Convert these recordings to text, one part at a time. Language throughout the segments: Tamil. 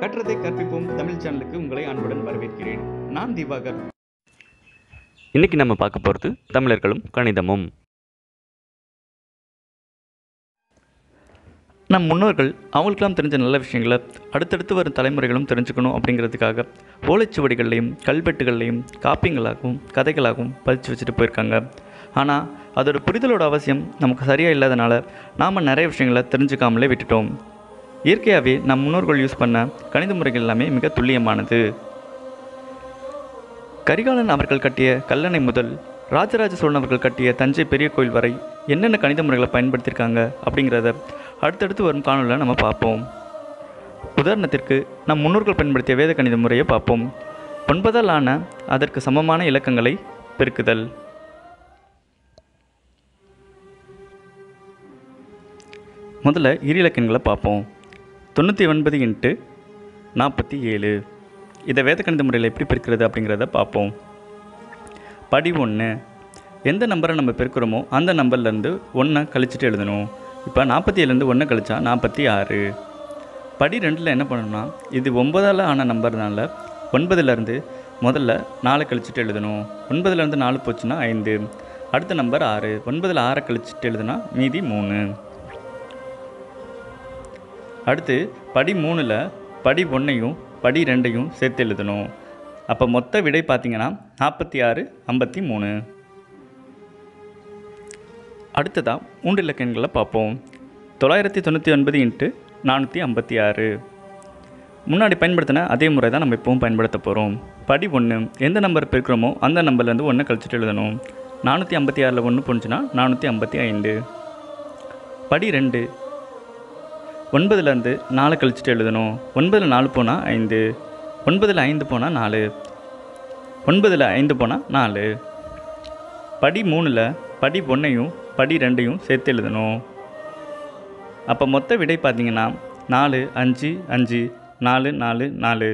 கற்றதை கற்பிப்போம் தமிழ் சேனலுக்கு உங்களை அன்புடன் வரவேற்கிறேன் நான் திவாகர் இன்னைக்கு நம்ம பார்க்க போகிறது தமிழர்களும் கணிதமும் நம் முன்னோர்கள் அவங்களுக்கெல்லாம் தெரிஞ்ச நல்ல விஷயங்களை அடுத்தடுத்து வரும் தலைமுறைகளும் தெரிஞ்சுக்கணும் அப்படிங்கிறதுக்காக ஓலைச்சுவடிகள்லையும் கல்வெட்டுகள்லையும் காப்பியங்களாகவும் கதைகளாகவும் பதிச்சு வச்சுட்டு போயிருக்காங்க ஆனால் அதோட புரிதலோட அவசியம் நமக்கு சரியாக இல்லாதனால நாம் நிறைய விஷயங்களை தெரிஞ்சுக்காமலே விட்டுட்டோம் இயற்கையாகவே நம் முன்னோர்கள் யூஸ் பண்ண கணித முறைகள் எல்லாமே மிக துல்லியமானது கரிகாலன் அவர்கள் கட்டிய கல்லணை முதல் ராஜராஜ சோழன் அவர்கள் கட்டிய தஞ்சை பெரிய கோயில் வரை என்னென்ன கணித முறைகளை பயன்படுத்தியிருக்காங்க அப்படிங்கிறத அடுத்தடுத்து வரும் காணொலியில் நம்ம பார்ப்போம் உதாரணத்திற்கு நம் முன்னோர்கள் பயன்படுத்திய வேத கணித முறையை பார்ப்போம் ஒன்பதால் ஆன அதற்கு சமமான இலக்கங்களை பெருக்குதல் முதல்ல இரு இலக்கணங்களை பார்ப்போம் தொண்ணூற்றி ஒன்பது இன்ட்டு நாற்பத்தி ஏழு இதை வேத கணித முறையில் எப்படி பெருக்கிறது அப்படிங்கிறத பார்ப்போம் படி ஒன்று எந்த நம்பரை நம்ம பெருக்கிறோமோ அந்த நம்பர்லேருந்து ஒன்றை கழிச்சிட்டு எழுதணும் இப்போ நாற்பத்தி ஏழுலேருந்து ஒன்றை கழிச்சா நாற்பத்தி ஆறு படி ரெண்டில் என்ன பண்ணணும்னா இது ஒன்பதால் ஆன நம்பர்னால ஒன்பதுலேருந்து முதல்ல நாலு கழிச்சிட்டு எழுதணும் ஒன்பதுலேருந்து நாலு போச்சுன்னா ஐந்து அடுத்த நம்பர் ஆறு ஒன்பதில் ஆறை கழிச்சிட்டு எழுதுனா மீதி மூணு அடுத்து படி மூணில் படி ஒன்றையும் படி ரெண்டையும் சேர்த்து எழுதணும் அப்போ மொத்த விடை பார்த்தீங்கன்னா நாற்பத்தி ஆறு ஐம்பத்தி மூணு அடுத்ததாக மூன்று இலக்கணங்களை பார்ப்போம் தொள்ளாயிரத்தி தொண்ணூற்றி ஒன்பது இன்ட்டு நானூற்றி ஐம்பத்தி ஆறு முன்னாடி பயன்படுத்தின அதே முறை தான் நம்ம இப்போவும் பயன்படுத்த போகிறோம் படி ஒன்று எந்த நம்பர் பெருக்கிறோமோ அந்த நம்பர்லேருந்து ஒன்றை கழிச்சிட்டு எழுதணும் நானூற்றி ஐம்பத்தி ஆறில் ஒன்று போணுச்சுன்னா நானூற்றி ஐம்பத்தி ஐந்து படி ரெண்டு ஒன்பதுலேருந்து நாலு கழிச்சிட்டு எழுதணும் ஒன்பதில் நாலு போனால் ஐந்து ஒன்பதில் ஐந்து போனால் நாலு ஒன்பதில் ஐந்து போனால் நாலு படி மூணில் படி ஒன்றையும் படி ரெண்டையும் சேர்த்து எழுதணும் அப்போ மொத்த விடை பார்த்தீங்கன்னா நாலு அஞ்சு அஞ்சு நாலு நாலு நாலு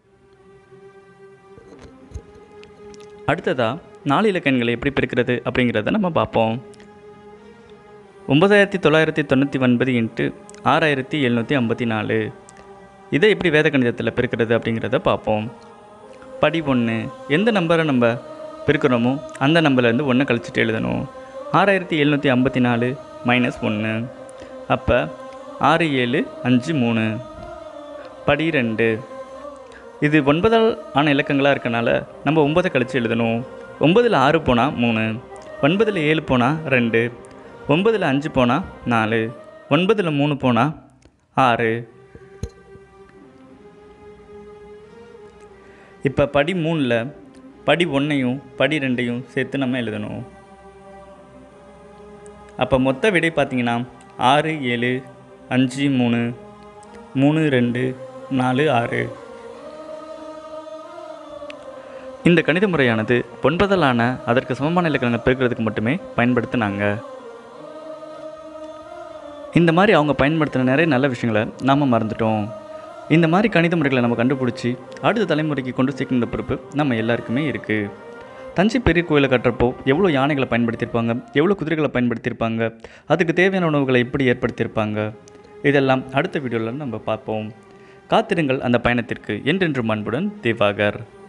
அடுத்ததாக நாலு இலக்கணங்களை எப்படி பிரிக்கிறது அப்படிங்கிறத நம்ம பார்ப்போம் ஒன்பதாயிரத்தி தொள்ளாயிரத்தி தொண்ணூற்றி ஒன்பது இன்ட்டு ஆறாயிரத்தி எழுநூற்றி ஐம்பத்தி நாலு இதை எப்படி வேத கணிதத்தில் பெருக்கிறது அப்படிங்கிறத பார்ப்போம் படி ஒன்று எந்த நம்பரை நம்ம பெருக்கிறோமோ அந்த நம்பர்லேருந்து ஒன்று கழிச்சிட்டு எழுதணும் ஆறாயிரத்தி எழுநூற்றி ஐம்பத்தி நாலு மைனஸ் ஒன்று அப்போ ஆறு ஏழு அஞ்சு மூணு படி ரெண்டு இது ஒன்பதால் ஆன இலக்கங்களாக இருக்கனால நம்ம ஒன்பதை கழித்து எழுதணும் ஒன்பதில் ஆறு போனால் மூணு ஒன்பதில் ஏழு போனால் ரெண்டு ஒன்பதில் அஞ்சு போனால் நாலு ஒன்பதில் மூணு போனால் ஆறு இப்போ படி மூணில் படி ஒன்றையும் படி ரெண்டையும் சேர்த்து நம்ம எழுதணும் அப்போ மொத்த விடை பார்த்தீங்கன்னா ஆறு ஏழு அஞ்சு மூணு மூணு ரெண்டு நாலு ஆறு இந்த கணித முறையானது ஒன்பதலான அதற்கு சமமான இலக்கணங்களை பெருக்கிறதுக்கு மட்டுமே பயன்படுத்தினாங்க இந்த மாதிரி அவங்க பயன்படுத்தின நிறைய நல்ல விஷயங்களை நாம் மறந்துட்டோம் இந்த மாதிரி கணித முறைகளை நம்ம கண்டுபிடிச்சி அடுத்த தலைமுறைக்கு கொண்டு சேர்க்கின்ற பொறுப்பு நம்ம எல்லாருக்குமே இருக்குது தஞ்சை பெரிய கோயிலை கட்டுறப்போ எவ்வளோ யானைகளை பயன்படுத்தியிருப்பாங்க எவ்வளோ குதிரைகளை பயன்படுத்தியிருப்பாங்க அதுக்கு தேவையான உணவுகளை எப்படி ஏற்படுத்தியிருப்பாங்க இதெல்லாம் அடுத்த வீடியோவில் நம்ம பார்ப்போம் காத்திருங்கள் அந்த பயணத்திற்கு என்றென்றும் அன்புடன் திவாகர்